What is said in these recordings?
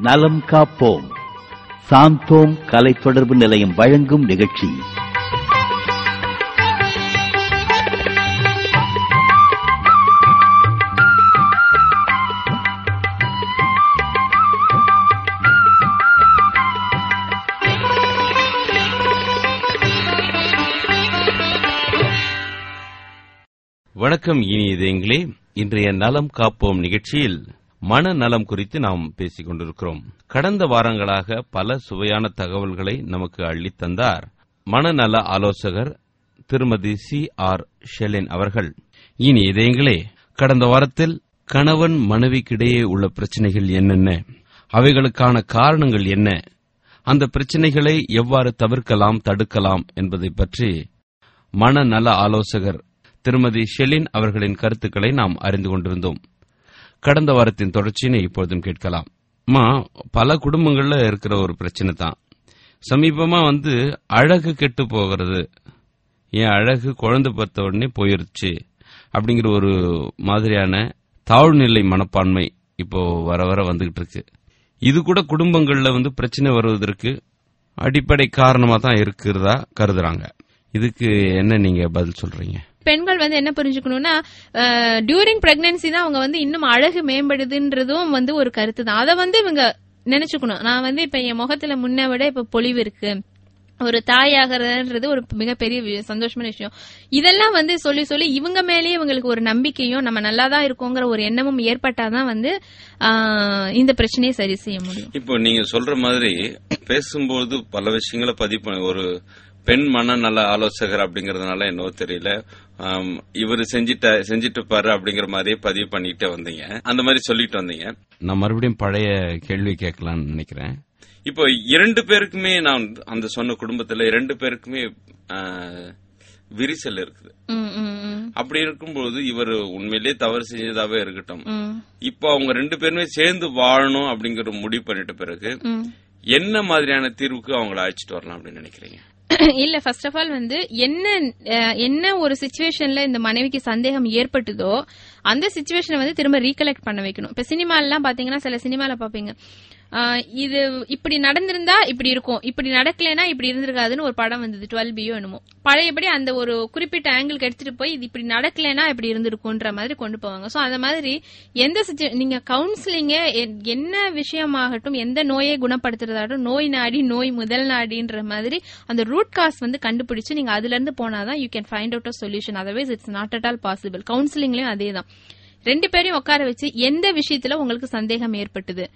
நலம் காப்போம் சாந்தோம் கலை தொடர்பு நிலையம் வழங்கும் நிகழ்ச்சி வணக்கம் இனியதேங்களே இன்றைய நலம் காப்போம் நிகழ்ச்சியில் மனநலம் குறித்து நாம் பேசிக் கொண்டிருக்கிறோம் கடந்த வாரங்களாக பல சுவையான தகவல்களை நமக்கு அள்ளித் தந்தார் மனநல ஆலோசகர் திருமதி சி ஆர் ஷெலின் அவர்கள் இனி இதயங்களே கடந்த வாரத்தில் கணவன் மனைவிக்கிடையே உள்ள பிரச்சனைகள் என்னென்ன அவைகளுக்கான காரணங்கள் என்ன அந்த பிரச்சனைகளை எவ்வாறு தவிர்க்கலாம் தடுக்கலாம் என்பதை பற்றி மனநல ஆலோசகர் திருமதி ஷெலின் அவர்களின் கருத்துக்களை நாம் அறிந்து கொண்டிருந்தோம் கடந்த வாரத்தின் தொடர்ச்சியினை இப்பொழுதும் கேட்கலாம் அம்மா பல குடும்பங்கள்ல இருக்கிற ஒரு பிரச்சனை தான் சமீபமா வந்து அழகு கெட்டு போகிறது என் அழகு குழந்தை பார்த்த உடனே போயிருச்சு அப்படிங்கிற ஒரு மாதிரியான தாழ்நிலை மனப்பான்மை இப்போ வர வர வந்துகிட்டு இருக்கு இது கூட குடும்பங்கள்ல வந்து பிரச்சனை வருவதற்கு அடிப்படை காரணமா தான் இருக்கிறதா கருதுறாங்க இதுக்கு என்ன நீங்க பதில் சொல்றீங்க பெண்கள் வந்து என்ன புரிஞ்சுக்கணும்னா டியூரிங் பிரெக்னன்சி தான் அவங்க வந்து இன்னும் அழகு மேம்படுதுன்றதும் வந்து ஒரு கருத்து தான் அதை வந்து இவங்க நினைச்சுக்கணும் நான் வந்து இப்ப என் முகத்துல முன்ன விட இப்ப பொலிவு இருக்கு ஒரு தாயாகிறதுன்றது ஒரு மிகப்பெரிய வி- சந்தோஷமான விஷயம் இதெல்லாம் வந்து சொல்லி சொல்லி இவங்க மேலேயே இவங்களுக்கு ஒரு நம்பிக்கையும் நம்ம நல்லா தான் இருக்கோங்கிற ஒரு எண்ணமும் ஏற்பட்டாதான் வந்து ஆஹ், இந்த பிரச்சனையை சரி செய்ய முடியும் இப்போ நீங்க சொல்ற மாதிரி பேசும்போது பல விஷயங்களை பதிவு பண்ண ஒரு பெண் மனநல ஆலோசகர் அப்படிங்கறதுனால என்னவோ தெரியல ஆம், இவரு செஞ்சிட்ட செஞ்சிட்டு பாரு அப்படிங்கிற மாதிரியே பதிவு பண்ணிட்டு வந்தீங்க அந்த மாதிரி சொல்லிட்டு வந்தீங்க நான் மறுபடியும் பழைய கேள்வி கேட்கலாம்னு நினைக்கிறேன் இப்போ இரண்டு பேருக்குமே நான் அந்த சொன்ன குடும்பத்துல இரண்டு பேருக்குமே ஆ, விரிசல் இருக்குது ம், ம், ம், அப்படி இருக்கும்போது இவர் உண்மையிலேயே தவறு செஞ்சதாவே இருக்கட்டும் ம், இப்போ அவங்க ரெண்டு பேருமே சேர்ந்து வாழணும் அப்படிங்கிற முடிவு பண்ணிட்ட பிறகு ம். என்ன மாதிரியான தீர்வுக்கு அவங்கள அழைச்சிட்டு வரலாம் அப்படின்னு நினைக்கிறீங்க இல்ல ஃபர்ஸ்ட் ஆஃப் ஆல் வந்து என்ன அஹ், என்ன ஒரு சுச்சுவேஷன்ல இந்த மனைவிக்கு சந்தேகம் ஏற்பட்டுதோ அந்த சுச்சுவேஷனை வந்து திரும்ப ரீகலெக்ட் பண்ண வைக்கணும் இப்ப சினிமா எல்லாம் பாத்தீங்கன்னா சில சினிமால பாப்பீங்க ஆஹ், இது இப்படி நடந்திருந்தா இப்படி இருக்கும் இப்படி நடக்கலைன்னா இப்படி இருந்திருக்காதுன்னு ஒரு படம் வந்தது டுவெல் பியோ என்னமோ பழையபடி அந்த ஒரு குறிப்பிட்ட ஆங்கிளுக்கு எடுத்துட்டு போய் இது இப்படி நடக்கலைன்னா இப்படி இருந்திருக்குன்ற மாதிரி கொண்டு போவாங்க சோ அந்த மாதிரி எந்த situ- நீங்க கவுன்சிலிங்க என்ன விஷயமாகட்டும் எந்த நோயை குணப்படுத்துறதாகட்டும் நோய் நாடி நோய் முதல் நாடின்ற மாதிரி அந்த ரூட் காஸ் வந்து கண்டுபிடிச்சு நீங்க அதுல இருந்து போனாதான் you can find out a solution otherwise it's not at all possible கவுன்சிலிங்லயும் அதே தான் ரெண்டு பேரையும் உட்கார வச்சு எந்த விஷயத்துல உங்களுக்கு சந்தேகம் ஏற்பட்டது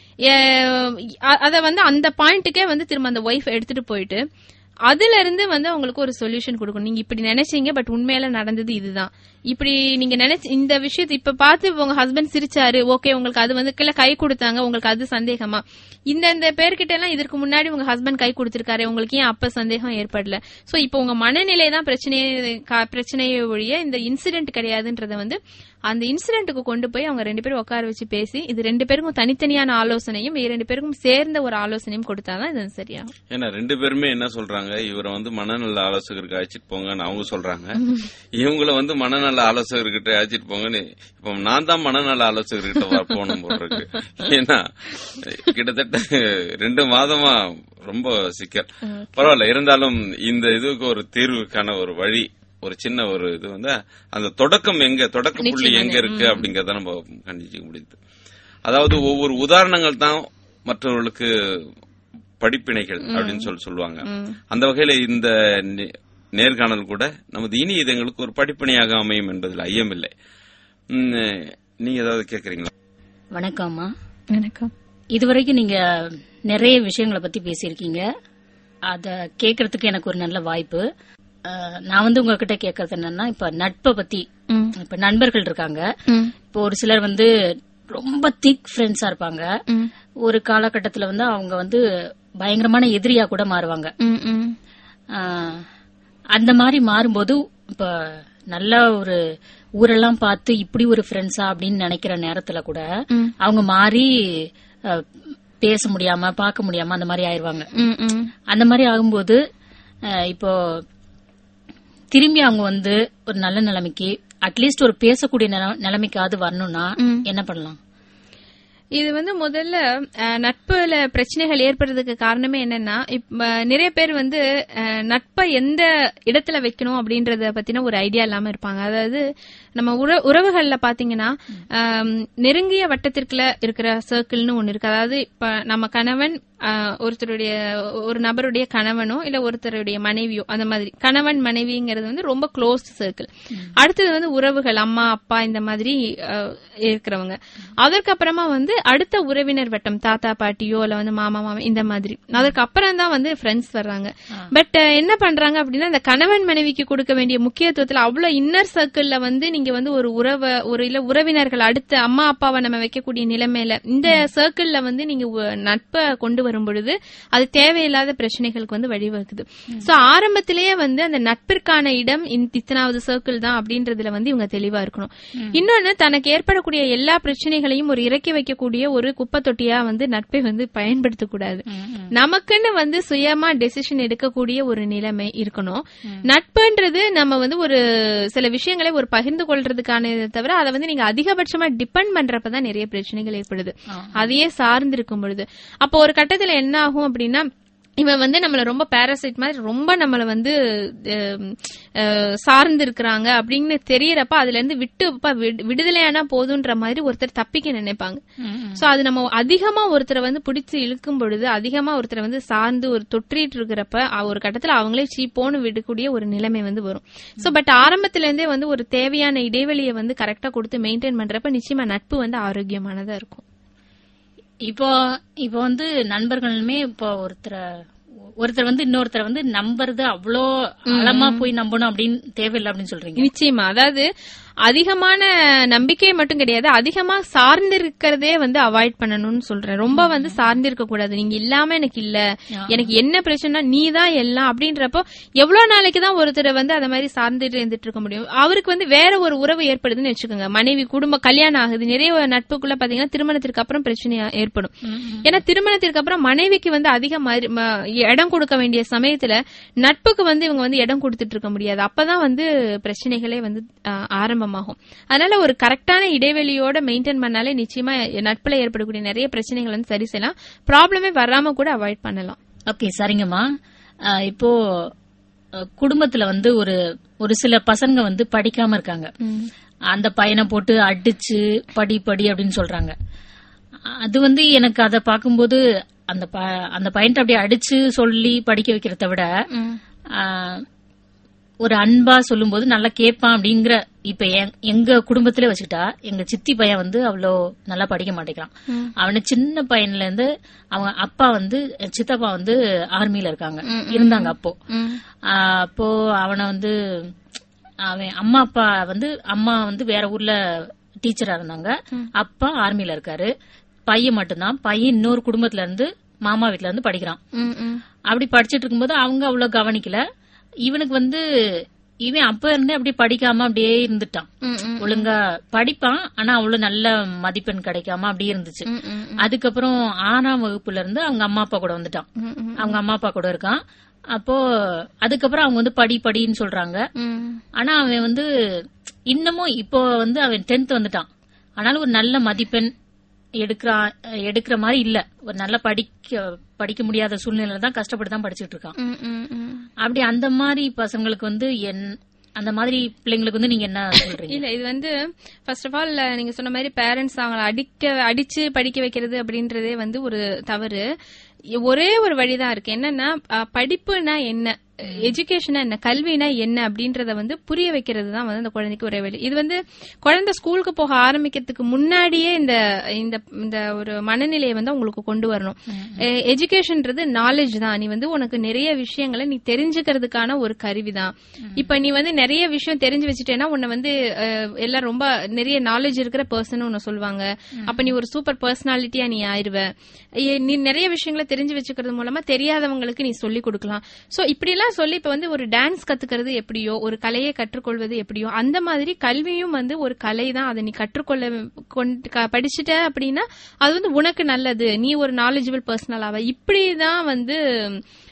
அத வந்து அந்த பாயிண்ட்டுக்கே வந்து திரும்ப அந்த ஒய்ஃப் எடுத்துட்டு போயிட்டு அதுல இருந்து வந்து அவங்களுக்கு ஒரு சொல்யூஷன் கொடுக்கணும் நீங்க இப்படி நினைச்சீங்க பட் உண்மையில நடந்தது இதுதான் இப்படி நீங்க நினைச்சு இந்த விஷயத்தை இப்ப பார்த்து உங்க ஹஸ்பண்ட் சிரிச்சாரு ஓகே உங்களுக்கு அது வந்து கீழே கை கொடுத்தாங்க உங்களுக்கு அது சந்தேகமா இந்த இந்த பேர்கிட்ட எல்லாம் இதற்கு முன்னாடி உங்க ஹஸ்பண்ட் கை கொடுத்திருக்காரு உங்களுக்கு ஏன் அப்ப சந்தேகம் ஏற்படல சோ இப்போ உங்க மனநிலை தான் பிரச்சனையே கா- பிரச்சனையே ஒழிய இந்த இன்சிடென்ட் கிடையாதுன்றத வந்து அந்த இன்சிடென்ட்டுக்கு கொண்டு போய் அவங்க ரெண்டு பேரும் உட்கார வச்சு பேசி இது ரெண்டு பேருக்கும் தனித்தனியான ஆலோசனையும் இரண்டு பேருக்கும் சேர்ந்த ஒரு ஆலோசனையும் கொடுத்தாதான் இது சரியாகும் ஏன்னா ரெண்டு பேருமே என்ன சொல்றாங்க இவரை வந்து மனநல ஆலோசகருக்கு அழைச்சிட்டு போங்கன்னு அவங்க சொல்றாங்க இவங்கள வந்து மனநல ஆலோசகர்கிட்ட அழைச்சிட்டு போங்கன்னு இப்ப நான் தான் மனநல ஆலோசகர்கிட்ட வர போகணும் போல இருக்கு ஏன்னா கிட்டத்தட்ட ரெண்டு மாதமா ரொம்ப சிக்கல் பரவாயில்ல இருந்தாலும் இந்த இதுக்கு ஒரு தீர்வுக்கான ஒரு வழி ஒரு சின்ன ஒரு இது வந்து அந்த தொடக்கம் எங்க தொடக்க புள்ளி நிச்சயமா. எங்க இருக்கு அப்படிங்கறத நம்ம கண்டிக்க முடியுது அதாவது ஒவ்வொரு உதாரணங்கள் தான் மற்றவர்களுக்கு படிப்பினைகள் அப்படின்னு சொல்லி சொல்லுவாங்க அந்த வகையில இந்த நே- நேர்காணல் கூட நமது இனி இதங்களுக்கு ஒரு படிப்பினையாக அமையும் என்பதில் ஐயமில்லை ம், நீங்க ஏதாவது கேக்குறீங்களா வணக்கம்மா வணக்கம் இதுவரைக்கும் நீங்க நிறைய விஷயங்களை பத்தி பேசியிருக்கீங்க அத கேக்குறதுக்கு எனக்கு ஒரு நல்ல வாய்ப்பு அஹ், நான் வந்து உங்ககிட்ட கேக்குறது என்னன்னா இப்ப நட்பை பத்தி ம். இப்ப நண்பர்கள் இருக்காங்க ம். இப்போ ஒரு சிலர் வந்து ரொம்ப திக் ஃப்ரெண்ட்ஸா இருப்பாங்க ம். ஒரு காலகட்டத்துல வந்து அவங்க வந்து பயங்கரமான எதிரியா கூட மாறுவாங்க ம், ம். ஆஹ், அந்த மாதிரி மாறும்போது இப்ப நல்ல ஒரு ஊரெல்லாம் பார்த்து இப்படி ஒரு ஃப்ரெண்ட்ஸா அப்படின்னு நினைக்கிற நேரத்துல கூட ம். அவங்க மாறி அஹ், பேச முடியாம பார்க்க முடியாம அந்த மாதிரி ஆயிருவாங்க ம், ம். அந்த மாதிரி ஆகும்போது அஹ், இப்போ திரும்பி அவங்க வந்து ஒரு நல்ல நிலைமைக்கு அட்லீஸ்ட் ஒரு பேசக்கூடிய நில- நிலைமைக்காவது வரணும்னா ம். என்ன பண்ணலாம் இது வந்து முதல்ல அஹ், நட்புல பிரச்சனைகள் ஏற்படுறதுக்கு காரணமே என்னன்னா இப்ப நிறைய பேர் வந்து அஹ், நட்பை எந்த இடத்துல வைக்கணும் அப்படின்றத பத்தின ஒரு ஐடியா இல்லாம இருப்பாங்க அதாவது நம்ம உற- உறவுகள்ல பாத்தீங்கன்னா ஆம், நெருங்கிய வட்டத்திற்குள்ள இருக்கிற சர்க்கிள்னு ஒண்ணு இருக்கு அதாவது இப்ப நம்ம கணவன் ஆஹ், ஒருத்தருடைய ஒரு நபருடைய கணவனோ இல்ல ஒருத்தருடைய மனைவியோ அந்த மாதிரி கணவன் மனைவிங்கிறது வந்து ரொம்ப க்ளோஸ் சர்க்கிள் அடுத்தது வந்து உறவுகள் அம்மா அப்பா இந்த மாதிரி ஆஹ், இருக்கிறவங்க அதற்கப்புறமா வந்து அடுத்த உறவினர் வட்டம் தாத்தா பாட்டியோ இல்ல வந்து மாமா மாமா இந்த மாதிரி அதற்கு அப்புறம் தான் வந்து ஃப்ரெண்ட்ஸ் வர்றாங்க பட் என்ன பண்றாங்க அப்படின்னா இந்த கணவன் மனைவிக்கு கொடுக்க வேண்டிய முக்கியத்துவத்துல அவ்வளவு இன்னர் சர்க்கிள்ல வந்து நீங்க வந்து ஒரு உறவை ஒரு இல்ல உறவினர்கள் அடுத்த அம்மா அப்பாவை நம்ம வைக்கக்கூடிய நிலைமையில இந்த சர்க்கிள்ல வந்து நீங்க உ- நட்பை கொண்டு வரும் பொழுது அது தேவையில்லாத பிரச்சனைகளுக்கு வந்து வழிவகுக்குது சோ ஆரம்பத்திலேயே வந்து அந்த நட்பிற்கான இடம் இந்த- இத்தனாவது சர்க்கிள் தான் அப்படின்றதுல வந்து இவங்க தெளிவா இருக்கணும் இன்னொன்னு தனக்கு ஏற்படக்கூடிய எல்லா பிரச்சனைகளையும் ஒரு இறக்கி வைக்கக்கூடிய ஒரு குப்பை தொட்டியா வந்து நட்பை வந்து பயன்படுத்தக்கூடாது நமக்குன்னு வந்து சுயமா டெசிஷன் எடுக்கக்கூடிய ஒரு நிலைமை இருக்கணும் நட்புன்றது நம்ம வந்து ஒரு சில விஷயங்களை ஒரு பகிர்ந்து கொள்றதுக்கான தவிர அதை வந்து நீங்க அதிகபட்சமா டிபெண்ட் பண்றப்பதான் நிறைய பிரச்சனைகள் ஏற்படுது அதையே சார்ந்து இருக்கும் பொழுது அப்போ ஒரு கட்டத்துல என்ன ஆகும் அப்படின்னா இவன் வந்து நம்மள ரொம்ப பாராசைட் மாதிரி ரொம்ப நம்மள வந்து அஹ், அஹ், சார்ந்து இருக்கிறாங்க அப்படின்னு தெரியறப்ப அதுல இருந்து விட்டு அப்பா, விடு- விடுதலையானா போதுன்ற மாதிரி ஒருத்தர் தப்பிக்க நினைப்பாங்க சோ அது நம்ம அதிகமா ஒருத்தரை வந்து பிடிச்சு இழுக்கும் பொழுது அதிகமா ஒருத்தரை வந்து சார்ந்து ஒரு தொற்றிட்டு இருக்கிறப்ப அ- ஒரு கட்டத்துல அவங்களே சீப்போன்னு விடக்கூடிய ஒரு நிலைமை வந்து வரும் சோ பட் ஆரம்பத்துல இருந்தே வந்து ஒரு தேவையான இடைவெளியை வந்து கரெக்டா கொடுத்து மெயின்டைன் பண்றப்ப நிச்சயமா நட்பு வந்து ஆரோக்கியமானதா இருக்கும் இப்போ இப்போ வந்து நண்பர்களுமே இப்போ ஒருத்தரை ஒருத்தர் வந்து இன்னொருத்தரை வந்து நம்புறது அவ்வளோ ஆழமா போய் நம்பணும் அப்படின்னு தேவையில்லை அப்படின்னு சொல்றீங்க நிச்சயமா அதாவது அதிகமான நம்பிக்கை மட்டும் கிடையாது அதிகமா சார்ந்து இருக்கிறதே வந்து அவாய்ட் பண்ணணும்னு சொல்றேன் ரொம்ப வந்து சார்ந்து இருக்க கூடாது நீங்க இல்லாம எனக்கு இல்ல எனக்கு என்ன பிரச்சனை நீ தான் எல்லாம் அப்படின்றப்போ எவ்வளவு நாளைக்கு தான் ஒருத்தரை வந்து அந்த மாதிரி சார்ந்துட்டு இருந்துட்டு இருக்க முடியும் அவருக்கு வந்து வேற ஒரு உறவு ஏற்படுதுன்னு வச்சுக்கோங்க மனைவி குடும்ப கல்யாணம் ஆகுது நிறைய நட்புக்குள்ள பாத்தீங்கன்னா திருமணத்திற்கு அப்புறம் பிரச்சனை ஏற்படும் ஏன்னா திருமணத்திற்கு அப்புறம் மனைவிக்கு வந்து அதிக மரி- ம- இடம் கொடுக்க வேண்டிய சமயத்துல நட்புக்கு வந்து இவங்க வந்து இடம் கொடுத்துட்டு இருக்க முடியாது அப்பதான் வந்து பிரச்சனைகளே வந்து ஆஹ், ஆரம்பமாகும் அதனால ஒரு கரெக்டான இடைவெளியோட மெயின்டைன் பண்ணாலே நிச்சயமா நட்புல ஏற்படக்கூடிய நிறைய பிரச்சனைகள் வந்து சரி செய்யலாம் ப்ராப்ளமே வராம கூட அவாய்ட் பண்ணலாம் ஓகே சரிங்கம்மா அஹ், இப்போ அஹ், குடும்பத்துல வந்து ஒரு ஒரு சில பசங்க வந்து படிக்காம இருக்காங்க அந்த பையனை போட்டு அடிச்சு படி படி அப்படின்னு சொல்றாங்க அது வந்து எனக்கு அதை பார்க்கும்போது அந்த ப- அந்த பையன்ட்ட அப்படியே அடிச்சு சொல்லி படிக்க வைக்கிறத விட ஆஹ், ஒரு அன்பா சொல்லும்போது நல்லா கேட்பான் அப்படிங்கிற இப்ப என்- எங்க குடும்பத்திலே வச்சுக்கிட்டா எங்க சித்தி பையன் வந்து அவ்வளோ நல்லா படிக்க மாட்டேங்கிறான் அவன சின்ன பையன்ல இருந்து அவங்க அப்பா வந்து சித்தப்பா வந்து ஆர்மியில இருக்காங்க இருந்தாங்க அப்போ ஆஹ், அப்போ அவனை வந்து அவன் அம்மா அப்பா வந்து அம்மா வந்து வேற ஊர்ல டீச்சரா இருந்தாங்க அப்பா ஆர்மியில இருக்காரு பையன் மட்டும்தான் பையன் இன்னொரு குடும்பத்துல இருந்து மாமா வீட்ல இருந்து படிக்கிறான் அப்படி படிச்சிட்டு இருக்கும்போது அவங்க அவ்வளவு கவனிக்கல இவனுக்கு வந்து இவன் அப்ப இருந்தே அப்படி படிக்காம அப்படியே இருந்துட்டான் ஒழுங்கா படிப்பான் ஆனா அவ்வளவு நல்ல மதிப்பெண் கிடைக்காம அப்படியே இருந்துச்சு அதுக்கப்புறம் ஆறாம் வகுப்புல இருந்து அவங்க அம்மா அப்பா கூட வந்துட்டான் அவங்க அம்மா அப்பா கூட இருக்கான் அப்போ அதுக்கப்புறம் அவங்க வந்து படி படின்னு சொல்றாங்க ஆனா அவன் வந்து இன்னமும் இப்போ வந்து அவன் டென்த் வந்துட்டான் ஆனாலும் ஒரு நல்ல மதிப்பெண் எடுக்கிறான் எடுக்கிற மாதிரி இல்ல ஒரு நல்ல படிக்க படிக்க முடியாத சூழ்நிலையில தான் கஷ்டப்பட்டு தான் படிச்சுட்டு இருக்கான் அப்படி அந்த மாதிரி பசங்களுக்கு வந்து என் அந்த மாதிரி பிள்ளைங்களுக்கு வந்து நீங்க என்ன சொல்றீங்க இல்ல இது வந்து ஃபர்ஸ்ட் ஆஃப் ஆல் நீங்க சொன்ன மாதிரி பேரண்ட்ஸ் அவங்கள அடிக்க அடிச்சு படிக்க வைக்கிறது அப்படின்றதே வந்து ஒரு தவறு ஒரே ஒரு வழிதான் இருக்கு என்னன்னா அஹ், படிப்புனா என்ன எஜுகேஷனா என்ன கல்வினா என்ன அப்படின்றத வந்து புரிய வைக்கிறது தான் வந்து அந்த குழந்தைக்கு ஒரே வழி இது வந்து குழந்தை ஸ்கூலுக்கு போக ஆரம்பிக்கிறதுக்கு முன்னாடியே இந்த இந்த இந்த ஒரு மனநிலையை வந்து உங்களுக்கு கொண்டு வரணும் எஜுகேஷன்ன்றது நாலேஜ் தான் நீ வந்து உனக்கு நிறைய விஷயங்களை நீ தெரிஞ்சுக்கிறதுக்கான ஒரு கருவி தான் இப்ப நீ வந்து நிறைய விஷயம் தெரிஞ்சு வச்சுட்டேன்னா உன்னை வந்து அஹ், எல்லாம் ரொம்ப நிறைய நாலேஜ் இருக்கிற பர்சன் உன்னை சொல்லுவாங்க அப்ப நீ ஒரு சூப்பர் பர்சனாலிட்டியா நீ ஆயிருவ ஏ- நீ நிறைய விஷயங்களை தெரிஞ்சு வச்சுக்கிறது மூலமா தெரியாதவங்களுக்கு நீ சொல்லி கொடுக்கலாம் சோ இப்படி எல்லாம் சொல்லி இப்ப வந்து ஒரு டான்ஸ் கத்துக்கிறது எப்படியோ ஒரு கலையை கற்றுக்கொள்வது எப்படியோ அந்த மாதிரி கல்வியும் வந்து ஒரு கலை தான் அதை நீ கற்றுக்கொள்ள கொண்டு க- படிச்சுட்ட அப்படின்னா அது வந்து உனக்கு நல்லது நீ ஒரு நாலேஜபிள் பர்சனல் ஆவ இப்படிதான் வந்து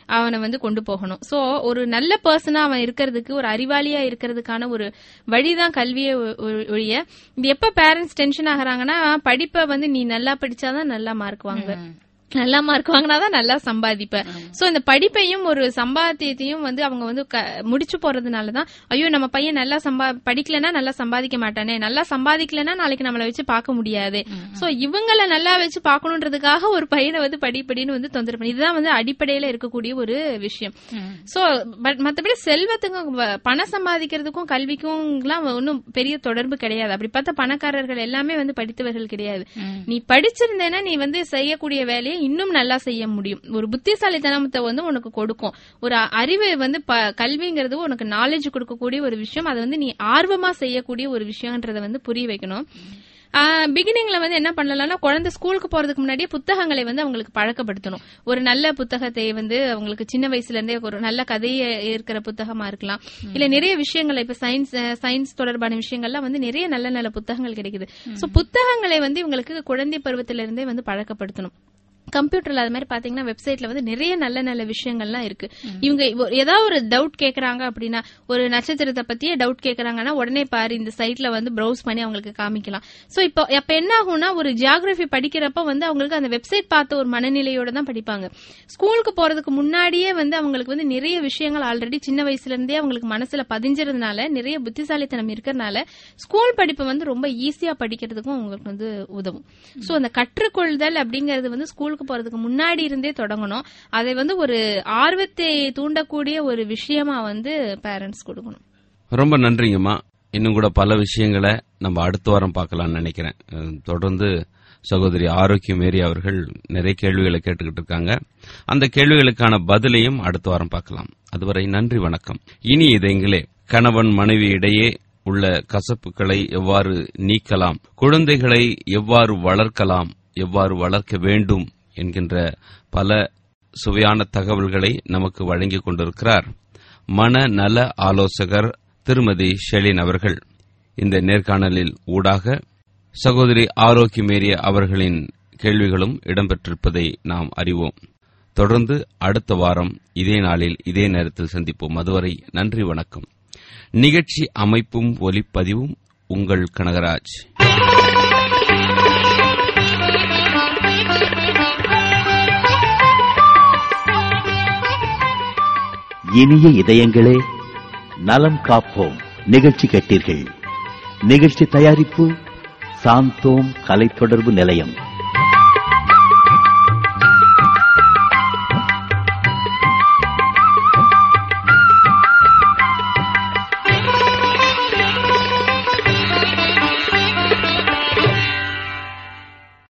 அவனை வந்து கொண்டு போகணும் சோ ஒரு நல்ல பர்சனா அவன் இருக்கிறதுக்கு ஒரு அறிவாளியா இருக்கிறதுக்கான ஒரு வழிதான் கல்வியை ஒ- ஒ- ஒழிய இது எப்ப பேரண்ட்ஸ் டென்ஷன் ஆகுறாங்கன்னா படிப்பை வந்து நீ நல்லா படிச்சாதான் நல்லா மார்க் வாங்க நல்லா மார்க் வாங்கினாதான் நல்லா சம்பாதிப்ப சோ இந்த படிப்பையும் ஒரு சம்பாத்தியத்தையும் வந்து அவங்க வந்து க- முடிச்சு போறதுனாலதான் ஐயோ நம்ம பையன் நல்லா சம்பா படிக்கலன்னா நல்லா சம்பாதிக்க மாட்டானே நல்லா சம்பாதிக்கலன்னா நாளைக்கு நம்மள வச்சு பார்க்க முடியாது சோ இவங்கள நல்லா வச்சு பார்க்கணுன்றதுக்காக ஒரு பையனை வந்து படிப்படின்னு வந்து தொந்தரவு பண்ணி இதுதான் வந்து அடிப்படையில இருக்கக்கூடிய ஒரு விஷயம் சோ பட் மத்தபடி செல்வத்துக்கும் வ- பணம் சம்பாதிக்கிறதுக்கும் கல்விக்கும் எல்லாம் ஒன்னும் பெரிய தொடர்பு கிடையாது அப்படி பார்த்தா பணக்காரர்கள் எல்லாமே வந்து படித்தவர்கள் கிடையாது நீ படிச்சிருந்தேன்னா நீ வந்து செய்யக்கூடிய வேலையை இன்னும் நல்லா செய்ய முடியும் ஒரு புத்திசாலித்தனத்தை வந்து உனக்கு கொடுக்கும் ஒரு அ- அறிவு வந்து ப- கல்விங்கிறது உனக்கு நாலேஜ் கொடுக்கக்கூடிய ஒரு விஷயம் அதை வந்து நீ ஆர்வமா செய்யக்கூடிய ஒரு விஷயம்ன்றத வந்து புரிய வைக்கணும் பிகினிங்ல வந்து என்ன பண்ணலாம்னா குழந்தை ஸ்கூலுக்கு போறதுக்கு முன்னாடியே புத்தகங்களை வந்து அவங்களுக்கு பழக்கப்படுத்தணும் ஒரு நல்ல புத்தகத்தை வந்து அவங்களுக்கு சின்ன வயசுல இருந்தே ஒரு நல்ல கதையை இருக்கிற புத்தகமா இருக்கலாம் இல்ல நிறைய விஷயங்கள் இப்ப சயின்ஸ் சயின்ஸ் தொடர்பான விஷயங்கள்லாம் வந்து நிறைய நல்ல நல்ல புத்தகங்கள் கிடைக்குது சோ புத்தகங்களை வந்து இவங்களுக்கு குழந்தை பருவத்தில இருந்தே வந்து பழக்கப்படுத்தணும் கம்ப்யூட்டர்ல அது மாதிரி பாத்தீங்கன்னா வெப்சைட்ல வந்து நிறைய நல்ல நல்ல விஷயங்கள்லாம் இருக்கு இவங்க இப்போ ஏதாவது ஒரு டவுட் கேக்குறாங்க அப்படின்னா ஒரு நட்சத்திரத்தை பத்தியே டவுட் கேக்குறாங்கன்னா உடனே பாரு இந்த சைட்ல வந்து ப்ரௌஸ் பண்ணி அவங்களுக்கு காமிக்கலாம் சோ இப்போ அப்ப என்ன ஆகும்னா ஒரு ஜியாகிரபி படிக்கிறப்ப வந்து அவங்களுக்கு அந்த வெப்சைட் பார்த்த ஒரு மனநிலையோட தான் படிப்பாங்க ஸ்கூலுக்கு போறதுக்கு முன்னாடியே வந்து அவங்களுக்கு வந்து நிறைய விஷயங்கள் ஆல்ரெடி சின்ன வயசுல இருந்தே அவங்களுக்கு மனசுல பதிஞ்சறதுனால நிறைய புத்திசாலித்தனம் இருக்கறனால ஸ்கூல் படிப்பை வந்து ரொம்ப ஈஸியா படிக்கிறதுக்கும் அவங்களுக்கு வந்து உதவும் சோ அந்த கற்றுக்கொள்தல் அப்படிங்கறது வந்து ஸ்கூலுக்கு போறதுக்கு முன்னாடி இருந்தே தொடங்கணும் அதை வந்து ஒரு ஆர்வத்தை தூண்டக்கூடிய ஒரு விஷயமா வந்து பேரண்ட்ஸ் கொடுக்கணும் ரொம்ப நன்றிங்கம்மா இன்னும் கூட பல விஷயங்களை நம்ம அடுத்த வாரம் பார்க்கலாம்னு நினைக்கிறேன் அஹ், தொடர்ந்து சகோதரி ஆரோக்கியம் மேரி அவர்கள் நிறைய கேள்விகளை கேட்டுக்கிட்டு இருக்காங்க அந்த கேள்விகளுக்கான பதிலையும் அடுத்த வாரம் பார்க்கலாம் அதுவரை நன்றி வணக்கம் இனி இதயங்களே கணவன் மனைவி இடையே உள்ள கசப்புகளை எவ்வாறு நீக்கலாம் குழந்தைகளை எவ்வாறு வளர்க்கலாம் எவ்வாறு வளர்க்க வேண்டும் என்கின்ற பல சுவையான தகவல்களை நமக்கு வழங்கிக் கொண்டிருக்கிறார் மனநல ஆலோசகர் திருமதி ஷெலின் அவர்கள் இந்த நேர்காணலில் ஊடாக சகோதரி ஆரோக்கியமேரிய அவர்களின் கேள்விகளும் இடம்பெற்றிருப்பதை நாம் அறிவோம் தொடர்ந்து அடுத்த வாரம் இதே நாளில் இதே நேரத்தில் சந்திப்போம் அதுவரை நன்றி வணக்கம் நிகழ்ச்சி அமைப்பும் ஒலிப்பதிவும் உங்கள் கனகராஜ் இனிய இதயங்களே நலம் காப்போம் நிகழ்ச்சி கேட்டீர்கள் நிகழ்ச்சி தயாரிப்பு சாந்தோம் கலை தொடர்பு நிலையம்